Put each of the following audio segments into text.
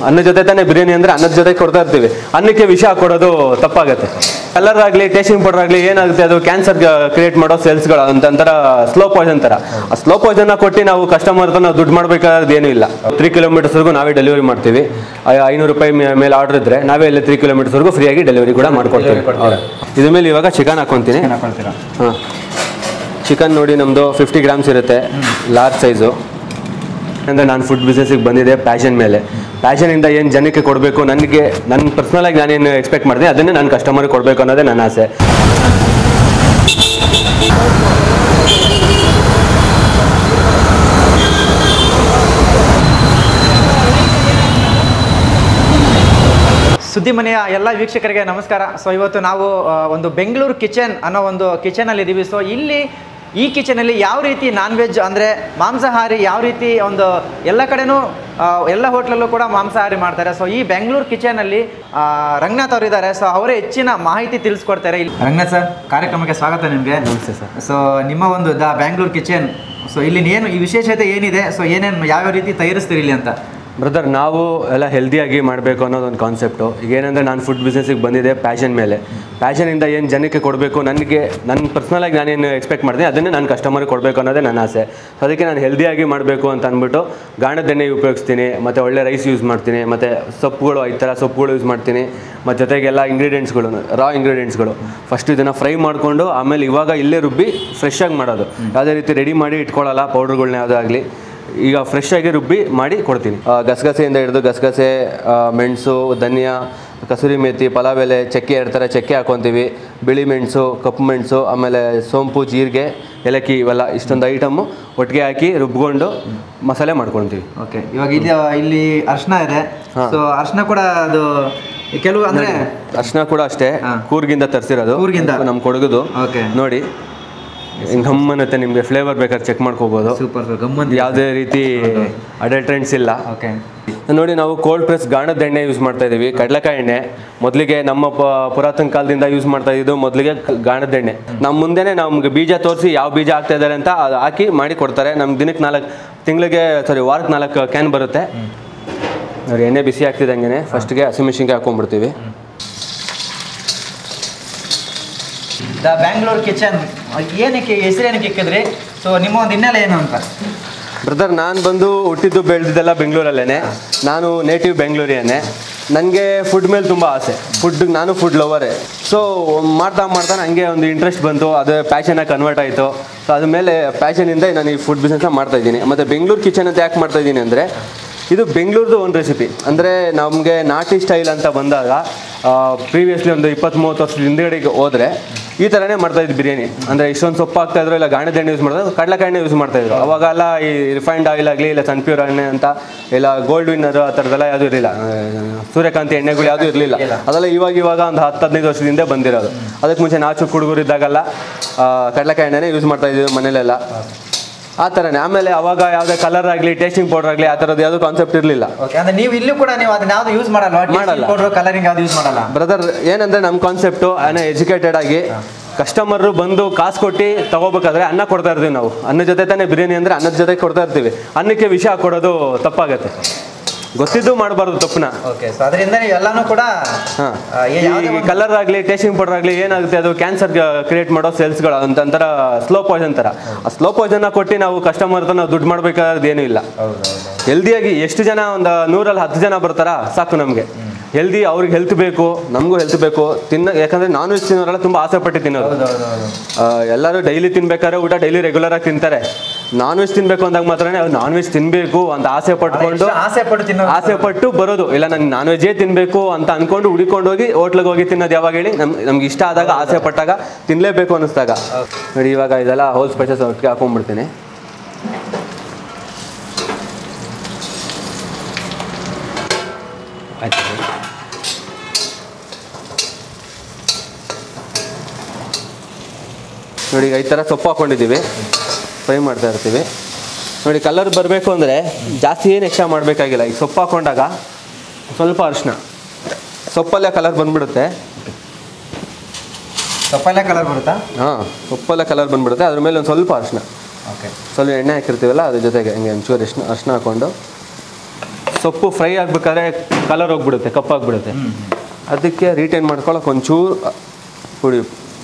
ಅನ್ನ ಜೊತೆ ತಾನೇ ಬಿರಿಯಾನಿ ಅಂದ್ರೆ ಅನ್ನದ ಜೊತೆ ಕೊಡ್ತಾ ಇರ್ತೀವಿ ಅನ್ನಕ್ಕೆ ವಿಷ ಕೊಡೋದು ತಪ್ಪಾಗುತ್ತೆ ಕಲರ್ ಆಗಲಿ ಟೇಸ್ಟಿಂಗ್ ಪೌಡರ್ ಆಗಲಿ ಏನಾಗುತ್ತೆ ಅದು ಕ್ಯಾನ್ಸರ್ ಕ್ರಿಯೇಟ್ ಮಾಡೋ ಸೆಲ್ಸ್ಗಳು ಒಂಥರ ಸ್ಲೋ ಪಾಯ್ಸನ್ ತರ ಆ ಸ್ಲೋ ಪಾಯ್ಸನ್ ಕೊಟ್ಟು ನಾವು ಕಸ್ಟಮರ್ ಹತ್ರ ನಾವು ದುಡ್ಡು ಮಾಡ್ಬೇಕಾದ್ರೆ ಏನೂ ಇಲ್ಲ ತ್ರೀ ಕಿಲೋಮೀಟರ್ಸ್ವರೆಗೂ ನಾವೇ ಡೆಲಿವರಿ ಮಾಡ್ತೀವಿ ಐ- ಐನೂರು ರೂಪಾಯಿ ಮೇ- ಮೇಲೆ ಆರ್ಡರ್ ಇದ್ರೆ ನಾವೇ ಇಲ್ಲಿ ತ್ರೀ ಕಿಲೋಮೀಟರ್ಸ್ವರೆಗೂ ಫ್ರೀಯಾಗಿ ಡೆಲಿವರಿ ಕೂಡ ಮಾಡ್ಕೊಡ್ತೀವಿ ಹೌದು. ಇದ್ರ ಮೇಲೆ ಇವಾಗ ಚಿಕನ್ ಹಾಕೊಂತೀನಿ ಹಾಕೊಳ್ತೀರಾ ಹಾಂ ಚಿಕನ್ ನೋಡಿ ನಮ್ಮದು ಫಿಫ್ಟಿ ಗ್ರಾಮ್ಸ್ ಇರುತ್ತೆ ಲಾರ್ಜ್ ಸೈಜು ಅಂದರೆ ನಾನು ಫುಡ್ ಬಿಸ್ನೆಸ್ಸಿಗೆ ಬಂದಿದೆ ಪ್ಯಾಷನ್ ಮೇಲೆ ಪ್ಯಾಷನಿಂದ ಏನು ಜನಕ್ಕೆ ಕೊಡಬೇಕು ನನಗೆ ನನ್ನ ಪರ್ಸ್ನಲಾಗಿ ನಾನೇನು ಎಕ್ಸ್ಪೆಕ್ಟ್ ಮಾಡಿದೆ ಅದನ್ನೇ ನಾನು ಕಸ್ಟಮರ್ಗೆ ಕೊಡಬೇಕು ಅನ್ನೋದೇ ನನ್ನ ಆಸೆ ಸುದ್ದಿ ಮನೆಯ ಎಲ್ಲ ವೀಕ್ಷಕರಿಗೆ ನಮಸ್ಕಾರ ಸೊ ಇವತ್ತು ನಾವು ಆ, ಒಂದು ಬೆಂಗಳೂರು ಕಿಚನ್ ಅನ್ನೋ ಒಂದು ಕಿಚನಲ್ಲಿ ಇದ್ದೀವಿ ಸೊ ಇಲ್ಲಿ ಈ ಕಿಚನಲ್ಲಿ ಯಾವ ರೀತಿ ನಾನ್ ವೆಜ್ ಅಂದರೆ ಮಾಂಸಾಹಾರಿ ಯಾವ ರೀತಿ ಒಂದು ಎಲ್ಲ ಕಡೆನೂ ಆ, ಎಲ್ಲ ಹೋಟ್ಲಲ್ಲೂ ಕೂಡ ಮಾಂಸಾಹಾರಿ ಮಾಡ್ತಾರೆ ಸೊ ಈ ಬೆಂಗಳೂರು ಕಿಚನಲ್ಲಿ ರಂಗನಾಥ್ ಅವರು ಇದ್ದಾರೆ ಸೊ ಅವರೇ ಹೆಚ್ಚಿನ ಮಾಹಿತಿ ತಿಳಿಸ್ಕೊಡ್ತಾರೆ ಇಲ್ಲಿ ರಂಗನಾಥ್ ಸರ್ ಕಾರ್ಯಕ್ರಮಕ್ಕೆ ಸ್ವಾಗತ ನಿಮಗೆ ನಮಸ್ತೆ ಸರ್ ಸೊ ನಿಮ್ಮ ಒಂದು ದ ಬ್ಯಾಂಗ್ಳೂರ್ ಕಿಚನ್ ಸೊ ಇಲ್ಲಿ ಏನು ಈ ವಿಶೇಷತೆ ಏನಿದೆ ಸೊ ಏನೇನು ಯಾವ್ಯಾವ ರೀತಿ ತಯಾರಿಸ್ತೀರಿ ಇಲ್ಲಿ ಅಂತ ಬ್ರದರ್ ನಾವು ಎಲ್ಲ ಹೆಲ್ದಿಯಾಗಿ ಮಾಡಬೇಕು ಅನ್ನೋದು ಒಂದು ಕಾನ್ಸೆಪ್ಟು ಈಗ ಏನಂದರೆ ನಾನು ಫುಡ್ ಬಿಸ್ನೆಸ್ಸಿಗೆ ಬಂದಿದೆ ಪ್ಯಾಷನ್ ಮೇಲೆ ಪ್ಯಾಷನಿಂದ ಏನು ಜನಕ್ಕೆ ಕೊಡಬೇಕು ನನಗೆ ನನ್ನ ಪರ್ಸ್ನಲಾಗಿ ನಾನೇನು ಎಕ್ಸ್ಪೆಕ್ಟ್ ಮಾಡ್ತೀನಿ ಅದನ್ನೇ ನಾನು ಕಸ್ಟಮರ್ಗೆ ಕೊಡಬೇಕು ಅನ್ನೋದೇ ನನ್ನ ಆಸೆ ಸೊ ಅದಕ್ಕೆ ನಾನು ಹೆಲ್ದಿಯಾಗಿ ಮಾಡಬೇಕು ಅಂತ ಅಂದ್ಬಿಟ್ಟು ಗಾಣದೆಣ್ಣೆ ಉಪಯೋಗಿಸ್ತೀನಿ ಮತ್ತು ಒಳ್ಳೆ ರೈಸ್ ಯೂಸ್ ಮಾಡ್ತೀನಿ ಮತ್ತು ಸೊಪ್ಪುಗಳು ಈ ಥರ ಸೊಪ್ಪುಗಳು ಯೂಸ್ ಮಾಡ್ತೀನಿ ಮತ್ತು ಜೊತೆಗೆಲ್ಲ ಇಂಗ್ರೀಡಿಯೆಂಟ್ಸ್ಗಳು ರಾ ಇಂಗ್ರೀಡಿಯೆಂಟ್ಸ್ಗಳು ಫಸ್ಟ್ ಇದನ್ನು ಫ್ರೈ ಮಾಡಿಕೊಂಡು ಆಮೇಲೆ ಇವಾಗ ಇಲ್ಲೇ ರುಬ್ಬಿ ಫ್ರೆಶ್ ಆಗಿ ಮಾಡೋದು ಯಾವುದೇ ರೀತಿ ರೆಡಿ ಮಾಡಿ ಇಟ್ಕೊಳ್ಳಲ್ಲ ಪೌಡ್ರ್ಗಳ್ನ ಯಾವುದೇ ಆಗಲಿ ಈಗ ಫ್ರೆಶ್ ಆಗಿ ರುಬ್ಬಿ ಮಾಡಿ ಕೊಡ್ತೀನಿ ಆ, ಗಸಗಸೆಯಿಂದ ಹಿಡಿದು ಗಸಗಸೆ ಆ, ಮೆಣಸು ಧನಿಯಾ ಕಸೂರಿ ಮೇಥಿ ಪಲಾವ್ ಎಲೆ ಚಕ್ಕೆ ಎರಡು ಥರ ಚಕ್ಕೆ ಹಾಕೊತೀವಿ ಬಿಳಿ ಮೆಣಸು ಕಪ್ಪು ಮೆಣಸು ಆಮೇಲೆ ಸೋಂಪು ಜೀರಿಗೆ ಏಲಕ್ಕಿ ಇವೆಲ್ಲ ಇಷ್ಟೊಂದು ಐಟಮು ಒಟ್ಟಿಗೆ ಹಾಕಿ ರುಬ್ಕೊಂಡು ಮಸಾಲೆ ಮಾಡ್ಕೊತೀವಿ ಓಕೆ ಇವಾಗ ಇಲ್ಲಿ ಇಲ್ಲಿ ಅರ್ಶನ ಇದೆ ಸೊ ಅರ್ಶನ ಕೂಡ ಅದು ಕೆಲವು ಅಂದ್ರೆ ಅರ್ಶಿನ ಕೂಡ ಅಷ್ಟೇ ಹಾ. ಕೂರ್ಗಿಂದ ತರಿಸಿರೋದು ಕೂರ್ಗಿಂದ? ನಮ್ಮ ಕೊಡಗುದು ಓಕೆ ನೋಡಿ ಗಮ್ಮನ್ನತ್ತೆ ನಿಮಗೆ ಫ್ಲೇವರ್ ಬೇಕಾದ್ರೆ ಚೆಕ್ ಮಾಡ್ಕೋಬೋದು ಸೂಪರ್ ಸರ್ ಗಮ್ಮತ್ ಯಾವುದೇ ರೀತಿ ಅಡಲ್ಟ್ರೆಂಟ್ಸ್ ಇಲ್ಲ ಓಕೆ ನೋಡಿ ನಾವು ಕೋಲ್ಡ್ ಪ್ರೆಸ್ ಗಾಣದ ಎಣ್ಣೆ ಯೂಸ್ ಮಾಡ್ತಾ ಇದೀವಿ ಕಡಲೆಕಾಯಿ ಎಣ್ಣೆ ಮೊದಲಿಗೆ ನಮ್ಮ ಪ- ಪುರಾತನ ಕಾಲದಿಂದ ಯೂಸ್ ಮಾಡ್ತಾ ಇದ್ದು ಮೊದಲಿಗೆ ಗಾಣದ ಎಣ್ಣೆ ನಮ್ಮ ಮುಂದೆನೆ ನಮ್ಗೆ ಬೀಜ ತೋರಿಸಿ ಯಾವ ಬೀಜ ಹಾಕ್ತಾ ಇದ್ದಾರೆ ಅಂತ ಅದು ಹಾಕಿ ಮಾಡಿ ಕೊಡ್ತಾರೆ ನಮ್ಗೆ ದಿನಕ್ಕೆ ನಾಲ್ಕು ತಿಂಗಳಿಗೆ ಸಾರಿ ವಾರಕ್ಕೆ ನಾಲ್ಕು ಕ್ಯಾನ್ ಬರುತ್ತೆ ನೋಡಿ ಎಣ್ಣೆ ಬಿಸಿ ಆಗ್ತಿದ್ದಂಗೆ ಫಸ್ಟ್ಗೆ ಹಸಿಮೆಣಸಿನ್ಕಾಯಿ ಹಾಕೊಂಡ್ಬಿಡ್ತೀವಿ ದ ಬ್ಯಾಂಗ್ಳೂರ್ ಕಿಚನ್ ಏನಕ್ಕೆ ಹೆಸರು ಏನಕ್ಕೆ ಇಕ್ಕಿದ್ರಿ ಸೊ ನಿಮ್ಮ ಒಂದು ಹಿನ್ನೆಲೆ ಏನು ಅಂತ ಬ್ರದರ್ ನಾನು ಬಂದು ಹುಟ್ಟಿದ್ದು ಬೆಳೆದಿದ್ದೆಲ್ಲ ಬೆಂಗಳೂರಲ್ಲೇ ನಾನು ನೇಟಿವ್ ಬೆಂಗಳೂರಿಯನ್ನೇ ನನಗೆ ಫುಡ್ ಮೇಲೆ ತುಂಬ ಆಸೆ ಫುಡ್ ನಾನು ಫುಡ್ ಲವರೇ ಸೊ ಮಾಡ್ತಾ ಮಾಡ್ತಾ ನನಗೆ ಒಂದು ಇಂಟ್ರೆಸ್ಟ್ ಬಂತು ಅದು ಪ್ಯಾಷನಾಗಿ ಕನ್ವರ್ಟ್ ಆಯಿತು ಸೊ ಅದ್ರ ಮೇಲೆ ಪ್ಯಾಷನಿಂದ ನಾನು ಈ ಫುಡ್ ಬಿಸ್ನೆಸ್ನ ಮಾಡ್ತಾ ಇದ್ದೀನಿ ಮತ್ತು ಬೆಂಗಳೂರು ಕಿಚನ್ ಅಂತ ಯಾಕೆ ಮಾಡ್ತಾ ಇದ್ದೀನಿ ಅಂದರೆ ಇದು ಬೆಂಗಳೂರದು ಒಂದು ರೆಸಿಪಿ ಅಂದರೆ ನಮಗೆ ನಾಟಿ ಸ್ಟೈಲ್ ಅಂತ ಬಂದಾಗ ಪ್ರೀವಿಯಸ್ಲಿ ಒಂದು ಇಪ್ಪತ್ತ್ ಮೂವತ್ತು ವರ್ಷದ ಹಿಂದ್ಗಡೆಗೆ ಹೋದರೆ ಈ ಥರನೇ ಮಾಡ್ತಾ ಇದ್ದು ಬಿರಿಯಾನಿ ಅಂದರೆ ಇಷ್ಟೊಂದು ಸೊಪ್ಪು ಹಾಕ್ತಾ ಇದ್ರು ಇಲ್ಲ ಗಾಣದ ಎಣ್ಣೆ ಯೂಸ್ ಮಾಡೋದು ಕಡಲೆಕಾಯಿ ಎಣ್ಣೆ ಯೂಸ್ ಮಾಡ್ತಾ ಇದ್ರು ಅವಾಗೆಲ್ಲ ಈ ರಿಫೈನ್ಡ್ ಆಯಿಲ್ ಆಗಲಿ ಇಲ್ಲ ಸನ್ಪ್ಯೂರ್ ಎಣ್ಣೆ ಅಂತ ಇಲ್ಲ ಗೋಲ್ಡ್ ವಿನ್ನರ್ ಆ ಥರದ್ದೆಲ್ಲ ಯಾವುದೂ ಇರಲಿಲ್ಲ ಸೂರ್ಯಕಾಂತಿ ಎಣ್ಣೆಗಳು ಯಾವುದೂ ಇರಲಿಲ್ಲ ಅದೆಲ್ಲ ಇವಾಗ ಇವಾಗ ಒಂದು ಹತ್ತು ಹದಿನೈದು ವರ್ಷದ ಹಿಂದೆ ಬಂದಿರೋದು ಅದಕ್ಕೆ ಮುಂಚೆ ನಾಚು ಹುಡುಗರು ಇದ್ದಾಗೆಲ್ಲ ಆ, ಕಡಲೆಕಾಯಿ ಎಣ್ಣೆನೇ ಯೂಸ್ ಮಾಡ್ತಾ ಇದ್ದೀವಿ ಮನೇಲೆಲ್ಲ ಆ ಥರನೇ ಆಮೇಲೆ ಅವಾಗ ಯಾವುದೇ ಕಲರ್ ಆಗಲಿ ಟೇಸ್ಟಿಂಗ್ ಪೌಡರ್ ಆಗಲಿ ಆ ಥರದ್ದು ಯಾವುದೂ ಕಾನ್ಸೆಪ್ಟ್ ಇರಲಿಲ್ಲ ಓಕೆ ಅಂದ್ರೆ ನೀವು ಇಲ್ಲೂ ಕೂಡ ನೀವು ಅದನ್ನ ಯಾವ್ದು ಯೂಸ್ ಮಾಡಲ್ಲ ಮಾಡಲ್ಲ. ಕಲರಿಂಗ್ ಯಾವ್ದು ಯೂಸ್ ಮಾಡಲ್ಲ ಬ್ರದರ್ ಏನಂದ್ರೆ ನಮ್ಮ ಕಾನ್ಸೆಪ್ಟು ಅನ್ನ ಎಜುಕೇಟೆಡ್ ಆಗಿ ಕಸ್ಟಮರ್ ಬಂದು ಕಾಸು ಕೊಟ್ಟು ತಗೋಬೇಕಾದ್ರೆ ಅನ್ನ ಕೊಡ್ತಾ ಇರ್ತೀವಿ ನಾವು ಅನ್ನ ಜೊತೆ ತಾನೇ ಬಿರಿಯಾನಿ ಅಂದ್ರೆ ಅನ್ನದ ಜೊತೆ ಕೊಡ್ತಾ ಇರ್ತೀವಿ ಅನ್ನಕ್ಕೆ ವಿಷ ಕೊಡೋದು ತಪ್ಪಾಗತ್ತೆ ಗೊತ್ತಿದ್ದು ಮಾಡಬಾರ್ದು ತಪ್ಪನ ಓಕೆ ಸೊ ಅದರಿಂದ ನೀವು ಎಲ್ಲಾನು ಕೂಡ ಹಾಂ ಆ, ಏ- ಯಾವುದೇ ಒಂದು- ಕಲರ್ ಆಗಲಿ ಟೇಸ್ಟಿಂಗ್ ಪೌಡರ್ ಆಗಲಿ ಏನಾಗುತ್ತೆ ಅದು ಕ್ಯಾನ್ಸರ್ ಕ್ರಿಯೇಟ್ ಮಾಡೋ ಸೆಲ್ಸ್ಗಳು ಅಂತ ಒಂಥರ ಸ್ಲೋ ಪಾಯ್ಸನ್ ಥರ ಆ ಸ್ಲೋ ಪಾಯ್ಸನ್ನ ಕೊಟ್ಟು ನಾವು ಕಸ್ಟಮರ್ ಹತ್ರ ನಾವು ದುಡ್ಡು ಮಾಡಬೇಕಾದ್ರೆ ಏನೂ ಇಲ್ಲ ಹೆಲ್ದಿಯಾಗಿ ಎಷ್ಟು ಜನ ಒಂದು ನೂರಲ್ಲಿ ಹತ್ತು ಜನ ಬರ್ತಾರಾ ಸಾಕು ನಮಗೆ ಹೆಲ್ದಿ ಅವ್ರಿಗೆ ಹೆಲ್ತ್ ಬೇಕು ನಮಗೂ ಹೆಲ್ತ್ ಬೇಕು ತಿನ್ನ ಯಾಕಂದ್ರೆ ನಾನ್ ವೆಜ್ ತಿನ್ನೋರೆಲ್ಲ ತುಂಬ ಆಸೆ ಪಟ್ಟು ತಿನ್ನೋರು ಆ, ಎಲ್ಲರೂ ಡೈಲಿ ತಿನ್ಬೇಕಾದ್ರೆ ಊಟ ಡೈಲಿ ರೆಗ್ಯುಲರ್ ಆಗಿ ತಿಂತಾರೆ ನಾನ್ ವೆಜ್ ತಿನ್ಬೇಕು ಅಂದಾಗ ಮಾತ್ರ ನಾನ್ ವೆಜ್ ತಿನ್ಬೇಕು ಅಂತ ಆಸೆ ಪಟ್ಕೊಂಡು ಎಷ್ಟು ಆಸೆ ಪಟ್ಟು ತಿನ್ನೋ ಆಸೆ ಪಟ್ಟು ಬರೋದು ಇಲ್ಲ ನಂಗೆ ನಾನ್ ವೆಜ್ಜೇ ತಿನ್ಬೇಕು ಅಂತ ಅನ್ಕೊಂಡು ಹುಡುಕೊಂಡು ಹೋಗಿ ಹೋಟ್ಲಿಗೆ ಹೋಗಿ ತಿನ್ನೋದು ಯಾವಾಗ ಹೇಳಿ ನಮ್ ನಮ್ಗೆ ಇಷ್ಟ ಆದಾಗ ಆಸೆ ಪಟ್ಟಾಗ ತಿನ್ಲೇಬೇಕು ಅನ್ನಿಸ್ದಾಗ ನೋಡಿ ಇವಾಗ ಇದೆಲ್ಲ ಹೋಲ್ ಸ್ಪೈಸಸ್ ಒಟ್ಟಿಗೆ ಹಾಕೊಂಡ್ಬಿಡ್ತೀನಿ ನೋಡಿ ಈಗ ಈ ಥರ ಸೊಪ್ಪು ಹಾಕೊಂಡಿದ್ದೀವಿ ಫ್ರೈ ಮಾಡ್ತಾ ಇರ್ತೀವಿ ನೋಡಿ ಕಲರ್ ಬರಬೇಕು ಅಂದರೆ ಜಾಸ್ತಿ ಏನು ಎಕ್ಸ್ಟ್ರಾ ಮಾಡಬೇಕಾಗಿಲ್ಲ ಈಗ ಸೊಪ್ಪು ಹಾಕೊಂಡಾಗ ಸ್ವಲ್ಪ ಅರಿಶಿನ ಸೊಪ್ಪಲ್ಲೇ ಕಲರ್ ಬಂದ್ಬಿಡುತ್ತೆ ಸೊಪ್ಪಲ್ಲೇ ಕಲರ್ ಬರುತ್ತಾ ಹಾಂ ಸೊಪ್ಪಲ್ಲೇ ಕಲರ್ ಬಂದ್ಬಿಡುತ್ತೆ ಅದ್ರ ಮೇಲೆ ಒಂದು ಸ್ವಲ್ಪ ಅರಿಶಿನ ಓಕೆ ಸ್ವಲ್ಪ ಎಣ್ಣೆ ಹಾಕಿರ್ತೀವಲ್ಲ ಅದ್ರ ಜೊತೆಗೆ ಹಿಂಗೆ ಒಂಚೂರು ಅರಿಶಿನ ಅರಿಶಿನ ಹಾಕ್ಕೊಂಡು ಸೊಪ್ಪು ಫ್ರೈ ಆಗಬೇಕಾದ್ರೆ ಕಲರ್ ಹೋಗ್ಬಿಡುತ್ತೆ ಕಪ್ಪಾಗ್ಬಿಡುತ್ತೆ ಅದಕ್ಕೆ ರೀಟೈನ್ ಮಾಡ್ಕೊಳಕ್ಕೆ ಒಂಚೂರು ಪುಡಿ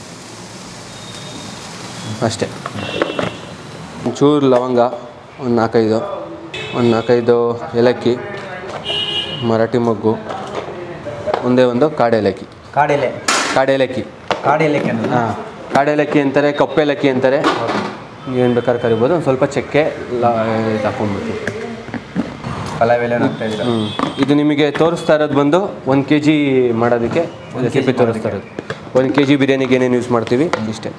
ಅಷ್ಟೇ ಒಂಚೂರು ಲವಂಗ ಒಂದು ನಾಲ್ಕೈದು ಒಂದು ನಾಲ್ಕೈದು ಏಲಕ್ಕಿ ಮರಾಠಿ ಮೊಗ್ಗು ಒಂದೇ ಒಂದು ಕಾಡೇಲಕ್ಕಿ ಕಾಡೆಲೆ ಕಾಡೇಲಕ್ಕಿ ಕಾಡೆಲೆ ಹಾಂ ಕಾಡೇಲಕ್ಕಿ ಅಂತಾರೆ ಕಪ್ಪೇಲಕ್ಕಿ ಅಂತಾರೆ ಏನು ಬೇಕಾದ್ರೆ ಕರಿಬೋದು ಒಂದು ಸ್ವಲ್ಪ ಚಕ್ಕೆ ಲ ಇದು ಹಾಕೊಂಡ್ಬಿಡ್ತೀವಿ ಪಲಾವ್ ಎಲೆ ಹಾಕ್ತಾ ಇದ್ದೀರಾ ಹ್ಞೂ ಇದು ನಿಮಗೆ ತೋರಿಸ್ತಾ ಇರೋದು ಬಂದು ಒಂದು ಕೆ ಜಿ ಮಾಡೋದಕ್ಕೆ ರೆಸಿಪಿ ತೋರಿಸ್ತಾ ಇರೋದು ಒಂದು ಕೆ ಜಿ ಬಿರಿಯಾನಿಗೆ ಏನೇನು ಯೂಸ್ ಮಾಡ್ತೀವಿ ಇಷ್ಟೇ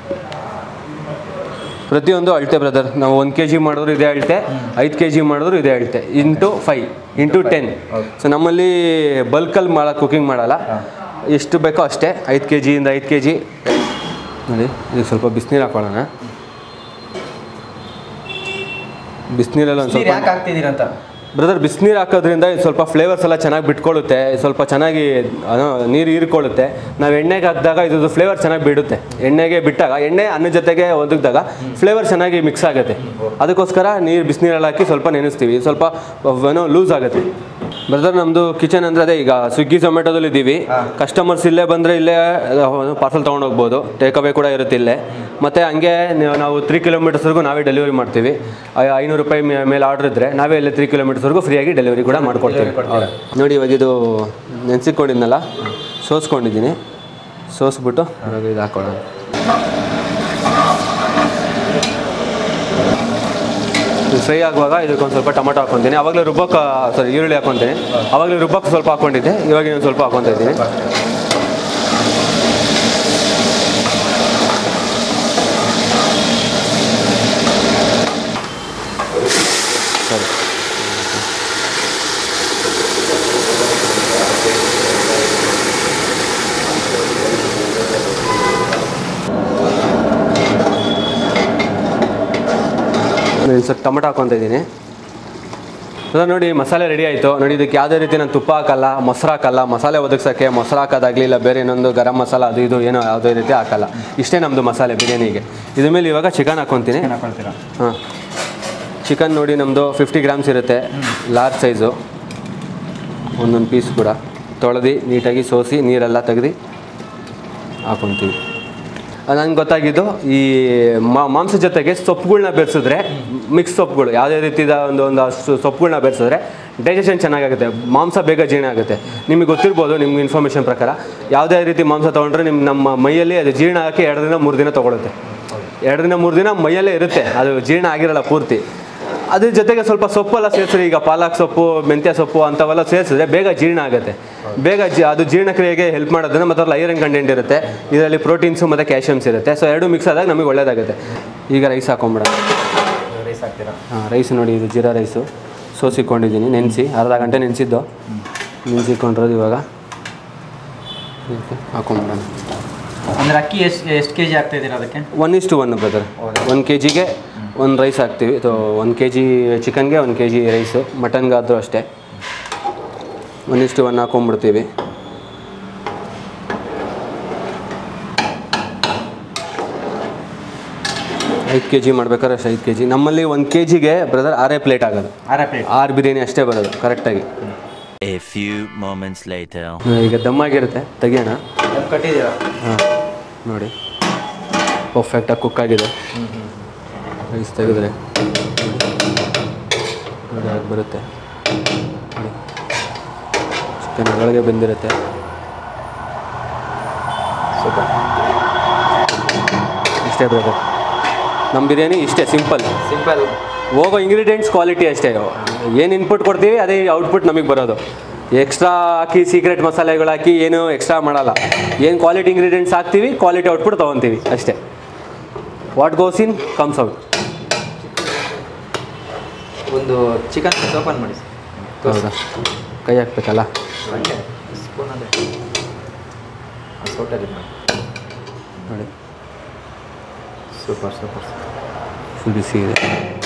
ಪ್ರತಿಯೊಂದು ಅಳತೆ ಬ್ರದರ್ ನಾವು ಒಂದು ಕೆ ಜಿ ಮಾಡಿದ್ರು ಇದೇ ಅಳತೆ ಐದು ಕೆ ಜಿ ಮಾಡಿದ್ರು ಇದೇ ಅಳತೆ into five into ten so ನಮ್ಮಲ್ಲಿ ಬಲ್ಕಲ್ಲಿ ಮಾಡೋ ಕುಕಿಂಗ್ ಮಾಡಲ್ಲ ಎಷ್ಟು ಬೇಕೋ ಅಷ್ಟೇ ಐದು ಕೆ ಜಿಯಿಂದ ಐದು ಕೆ ಜಿ ನೋಡಿ ಇದಕ್ಕೆ ಸ್ವಲ್ಪ ಬಿಸಿನೀರು ಹಾಕೊಳ್ಳೋಣ ಬಿಸಿನೀರಲ್ಲಿ ಒಂದು ನೀರು ಸ್ವಲ್ಪ ಯಾಕೆ ಹಾಕ್ತಿದ್ದೀರಾ ಅಂತ ಬ್ರದರ್ ಬಿಸಿನೀರು ಹಾಕೋದ್ರಿಂದ ಇದು ಸ್ವಲ್ಪ ಫ್ಲೇವರ್ಸ್ ಎಲ್ಲ ಚೆನ್ನಾಗಿ ಬಿಟ್ಕೊಳ್ಳುತ್ತೆ ಸ್ವಲ್ಪ ಚೆನ್ನಾಗಿ ಅದು ನೀರು ಹೀರ್ಕೊಳ್ಳುತ್ತೆ ನಾವು ಎಣ್ಣೆಗೆ ಹಾಕಿದಾಗ ಇದ್ರದ್ದು ಫ್ಲೇವರ್ ಚೆನ್ನಾಗಿ ಬಿಡುತ್ತೆ ಎಣ್ಣೆಗೆ ಬಿಟ್ಟಾಗ ಎಣ್ಣೆ ಅನ್ನ ಜೊತೆಗೆ ಒದಗಿದಾಗ ಫ್ಲೇವರ್ ಚೆನ್ನಾಗಿ ಮಿಕ್ಸ್ ಆಗುತ್ತೆ ಅದಕ್ಕೋಸ್ಕರ ನೀರು ಬಿಸಿನೀರಲ್ಲಿ ಹಾಕಿ ಸ್ವಲ್ಪ ನೆನೆಸ್ತೀವಿ ಸ್ವಲ್ಪ ಏನೋ ಲೂಸ್ ಆಗುತ್ತೆ ಬ್ರದರ್ ನಮ್ಮದು ಕಿಚನ್ ಅಂದರೆ ಅದೇ ಈಗ ಸ್ವಿಗ್ಗಿ ಝೊಮ್ಯಾಟೋದಲ್ಲಿ ಇದ್ದೀವಿ ಕಸ್ಟಮರ್ಸ್ ಇಲ್ಲೇ ಬಂದರೆ ಇಲ್ಲೇ ಪಾರ್ಸಲ್ ತೊಗೊಂಡೋಗ್ಬೋದು ಟೇಕ್ ಅವೇ ಕೂಡ ಇರುತ್ತೆ ಇಲ್ಲೇ ಮತ್ತು ಹಂಗೆ ನೀವು- ನಾವು ತ್ರೀ ಕಿಲೋಮೀಟರ್ಸ್ವರೆಗೂ ನಾವೇ ಡೆಲಿವರಿ ಮಾಡ್ತೀವಿ ಐ- ಐನೂರು ರೂಪಾಯಿ ಮೇ- ಮೇಲೆ ಆರ್ಡರ್ ಇದ್ದರೆ ನಾವೇ ಇಲ್ಲೇ ತ್ರೀ ಕಿಲೋಮೀಟರ್ಸ್ವರೆಗೂ ಫ್ರೀಯಾಗಿ ಡೆಲಿವರಿ ಕೂಡ ಮಾಡ್ಕೊಡ್ತೀವಿ ಹೌದು. ನೋಡಿ ಇವಾಗ ಇದು ನೆನೆಸಿಕೊಂಡಿದ್ನಲ್ಲ ಸೋಸ್ಕೊಂಡಿದ್ದೀನಿ ಸೋಸ್ಬಿಟ್ಟು ಇವಾಗ ಇದು ಹಾಕೊಳ್ಳೋಣ ಇದು ಫ್ರೈ ಆಗುವಾಗ ಇದಕ್ಕೊಂದು ಸ್ವಲ್ಪ ಟೊಮಟೊ ಹಾಕೊತೀನಿ ಅವಾಗಲೇ ರುಬ್ಬಕ್ಕೆ ಸಾರಿ ಈರುಳ್ಳಿ ಹಾಕೊತೀನಿ ಅವಾಗಲೇ ರುಬ್ಬಕ್ಕೆ ಸ್ವಲ್ಪ ಹಾಕೊಂಡಿದ್ದೆ ಇವಾಗ ಇನ್ನೊಂದು ಸ್ವಲ್ಪ ಹಾಕೊತಾ ಇದ್ದೀನಿ ಸರಿ ನಾನು ಸ್ವಲ್ಪ ಟೊಮಟೊ ಹಾಕೊತಾ ಇದ್ದೀನಿ ಅದ ನೋಡಿ ಮಸಾಲೆ ರೆಡಿ ಆಯಿತು ನೋಡಿ ಇದಕ್ಕೆ ಯಾವುದೇ ರೀತಿ ನಾನು ತುಪ್ಪ ಹಾಕಲ್ಲ ಮೊಸರು ಹಾಕಲ್ಲ ಮಸಾಲೆ ಒದಗಿಸೋಕ್ಕೆ ಮೊಸರು ಹಾಕೋದಾಗಲಿ ಇಲ್ಲ ಬೇರೆ ಇನ್ನೊಂದು ಗರಂ ಮಸಾಲ ಅದು ಇದು ಏನೋ ಯಾವುದೇ ರೀತಿ ಹಾಕಲ್ಲ ಇಷ್ಟೇ ನಮ್ಮದು ಮಸಾಲೆ ಬಿರಿಯಾನಿಗೆ ಇದ್ರ ಮೇಲೆ ಇವಾಗ ಚಿಕನ್ ಹಾಕ್ಕೊತೀನಿ ಏನ್ ಹಾಕೊಳ್ತೀರಾ ಹಾಂ ಚಿಕನ್ ನೋಡಿ ನಮ್ಮದು ಫಿಫ್ಟಿ ಗ್ರಾಮ್ಸ್ ಇರುತ್ತೆ ಲಾರ್ಜ್ ಸೈಜು ಒಂದೊಂದು ಪೀಸ್ ಕೂಡ ತೊಳೆದು ನೀಟಾಗಿ ಸೋಸಿ ನೀರೆಲ್ಲ ತೆಗ್ದು ಹಾಕೊತೀವಿ ನಂಗೆ ಗೊತ್ತಾಗಿದ್ದು ಈ ಮಾ- ಮಾಂಸ ಜೊತೆಗೆ ಸೊಪ್ಪುಗಳ್ನ ಬೆರೆಸಿದ್ರೆ ಮಿಕ್ಸ್ ಸೊಪ್ಪುಗಳು ಯಾವುದೇ ರೀತಿಯ ಒಂದು ಒಂದು ಅಷ್ಟು ಸೊಪ್ಪುಗಳ್ನ ಬೆರೆಸಿದ್ರೆ ಡೈಜೆಷನ್ ಚೆನ್ನಾಗಾಗುತ್ತೆ ಮಾಂಸ ಬೇಗ ಜೀರ್ಣ ಆಗುತ್ತೆ ನಿಮಗೆ ಗೊತ್ತಿರ್ಬೋದು ನಿಮ್ಗೆ ಇನ್ಫಾರ್ಮೇಷನ್ ಪ್ರಕಾರ ಯಾವುದೇ ರೀತಿ ಮಾಂಸ ತೊಗೊಂಡ್ರೆ ನಿಮ್ಮ ನಮ್ಮ ಮೈಯಲ್ಲಿ ಅದು ಜೀರ್ಣ ಆಗಿ ಎರಡರಿಂದ ಮೂರು ದಿನ ತೊಗೊಳುತ್ತೆ ಎರಡರಿಂದ ಮೂರು ದಿನ ಮೈಯಲ್ಲೇ ಇರುತ್ತೆ ಅದು ಜೀರ್ಣ ಆಗಿರಲ್ಲ ಪೂರ್ತಿ ಅದ್ರ ಜೊತೆಗೆ ಸ್ವಲ್ಪ ಸೊಪ್ಪೆಲ್ಲ ಸೇರಿಸ್ರಿ ಈಗ ಪಾಲಕ್ ಸೊಪ್ಪು ಮೆಂತ್ಯ ಸೊಪ್ಪು ಅಂಥವೆಲ್ಲ ಸೇರಿಸಿದ್ರೆ ಬೇಗ ಜೀರ್ಣ ಆಗುತ್ತೆ ಬೇಗ ಜಿ ಅದು ಜೀರ್ಣಕ್ರಿಯೆಗೆ ಹೆಲ್ಪ್ ಮಾಡೋದ್ರಿಂದ ಮತ್ತು ಅದ್ರಲ್ಲಿ ಐರನ್ ಕಂಟೆಂಟ್ ಇರುತ್ತೆ ಇದರಲ್ಲಿ ಪ್ರೋಟೀನ್ಸು ಮತ್ತು ಕ್ಯಾಲ್ಶಿಯಮ್ಸ್ ಇರುತ್ತೆ ಸೊ ಎರಡು ಮಿಕ್ಸ್ ಆದಾಗ ನಮಗೆ ಒಳ್ಳೇದಾಗುತ್ತೆ ಈಗ ರೈಸ್ ಹಾಕೊಂಬಿಡೋಣ ರೈಸ್ ಹಾಕ್ತೀರಾ ಹಾಂ ರೈಸ್ ನೋಡಿ ಇದು ಜೀರಾ ರೈಸು ಸೋಸಿಕೊಂಡಿದ್ದೀನಿ ನೆನೆಸಿ ಅರ್ಧ ಗಂಟೆ ನೆನೆಸಿದ್ದು ನೆನೆಸಿಕೊಂಡಿರೋದು ಇವಾಗ ಇದಕ್ಕೆ ಹಾಕೊಂಬಿಡೋಣ ಅಂದ್ರೆ ಅಕ್ಕಿ ಎಷ್ಟು ಎಷ್ಟು ಕೆ ಜಿ ಹಾಕ್ತಾ ಇದ್ದೀರಾ ಅದಕ್ಕೆ one is to one brother ಒಂದು ಕೆ ಜಿಗೆ ಒಂದು ರೈಸ್ ಹಾಕ್ತೀವಿ ಸೊ ಒಂದು ಕೆ ಜಿ ಚಿಕನ್ಗೆ ಒಂದು ಕೆ ಜಿ ರೈಸು ಮಟನ್ಗಾದರೂ ಅಷ್ಟೇ ಒನ್ ಇಸ್ ಟು ಒನ್ ಹಾಕೊಂಡ್ಬಿಡ್ತೀವಿ ಐದು ಕೆ ಜಿ ಮಾಡ್ಬೇಕಾದ್ರೆ ಅಷ್ಟು ಐದು ಕೆ ಜಿ ನಮ್ಮಲ್ಲಿ ಒಂದು ಕೆ ಜಿಗೆ ಬ್ರದರ್ ಆರೇ ಪ್ಲೇಟ್ ಆಗೋದು ಅರ ಪ್ಲೇಟ್ ಆರು ಬಿರಿಯಾನಿ ಅಷ್ಟೇ ಬರೋದು ಕರೆಕ್ಟಾಗಿ A few moments later. ಈಗ ದಮ್ಮಾಗಿರುತ್ತೆ ತೆಗಿಯೋಣ ಕಟ್ಟಿದ್ದೀರಾ ಹಾಂ ನೋಡಿ ಪರ್ಫೆಕ್ಟಾಗಿ ಕುಕ್ ಆಗಿದೆ ರೈಸ್ ತೆಗೆದ್ರೆ ನೋಡಿ ಹಾಗೆ ಬರುತ್ತೆ ನೋಡಿ ಚಿಕನ್ ಒಳಗೆ ಬೆಂದಿರುತ್ತೆ ಸೂಪರ್ ಇಷ್ಟೇ ಬ್ರದರ್ ನಮ್ಮ ಬಿರಿಯಾನಿ ಇಷ್ಟೇ ಸಿಂಪಲ್ ಸಿಂಪಲ್ ಹೋಗೋ ಇಂಗ್ರೀಡಿಯೆಂಟ್ಸ್ ಕ್ವಾಲಿಟಿ ಅಷ್ಟೇ ಏನು ಇನ್ಪುಟ್ ಕೊಡ್ತೀವಿ ಅದೇ ಔಟ್ಪುಟ್ ನಮಗೆ ಬರೋದು ಎಕ್ಸ್ಟ್ರಾ ಹಾಕಿ ಸೀಕ್ರೆಟ್ ಮಸಾಲೆಗಳು ಹಾಕಿ ಏನು ಎಕ್ಸ್ಟ್ರಾ ಮಾಡಲ್ಲ ಏನು ಕ್ವಾಲಿಟಿ ಇಂಗ್ರೀಡಿಯೆಂಟ್ಸ್ ಹಾಕ್ತೀವಿ ಕ್ವಾಲಿಟಿ ಔಟ್ಪುಟ್ ತೊಗೊತೀವಿ ಅಷ್ಟೇ what goes in comes out ಒಂದು ಚಿಕನ್ ಓಪನ್ ಮಾಡಿ ಹೌದಾ ಕೈ ಹಾಕ್ಬೇಕಲ್ಲ ಸ್ಪೂನ್ ಅದೇ ಸೋಟಲ್ಲಿ ಮಾಡಿ ನೋಡಿ ಸೂಪರ್ ಸೂಪರ್ ಫುಲ್ ಬಿಸಿ ಇದೆ